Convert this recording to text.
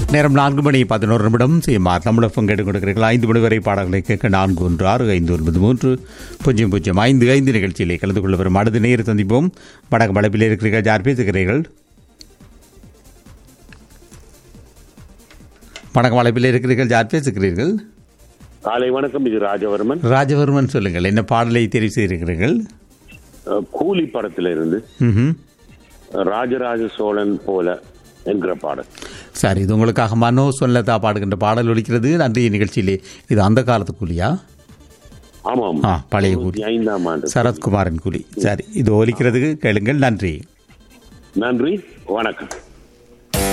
நேரம் நான்கு மணி பதினோரு நிமிடம் செய்யுமாறு தமிழகம் கேட்டுக் கொடுக்கிறீர்கள் ஐந்து மணி வரை பாடல்களை கேட்க நான்கு ஒன்று ஆறு ஐந்து ஒன்பது மூன்று பூஜ்ஜியம் பூஜ்ஜியம் ஐந்து ஐந்து நிகழ்ச்சியிலே கலந்து கொள்ள வரும் அடுத்த நேர் சந்திப்போம் வடக்கு வளப்பில் இருக்கிறீர்கள் யார் பேசுகிறீர்கள் வணக்கம் வளப்பில் இருக்கிறீர்கள் யார் பேசுகிறீர்கள் காலை வணக்கம் இது ராஜவர்மன் ராஜவர்மன் சொல்லுங்கள் என்ன பாடலை தெரிவு செய்திருக்கிறீர்கள் அஹ், கூலி படத்துல இருந்து ம்ஹும். ராஜராஜ சோழன் போல என்கிற பாடல் சரி இது உங்களுக்காக மனோ சொல்லதா பாடுகின்ற பாடல் ஒலிக்கிறது நன்றிய நிகழ்ச்சியிலே இது அந்த காலத்துக்குள்ளியா ஆமாம் ஆ பழைய கூலி தொண்ணூத்தி ஐந்தாம் ஆண்டு சரத்குமாரின் கூலி சரி இது ஒலிக்கிறதுக்கு கேளுங்கள் நன்றி நன்றி வணக்கம்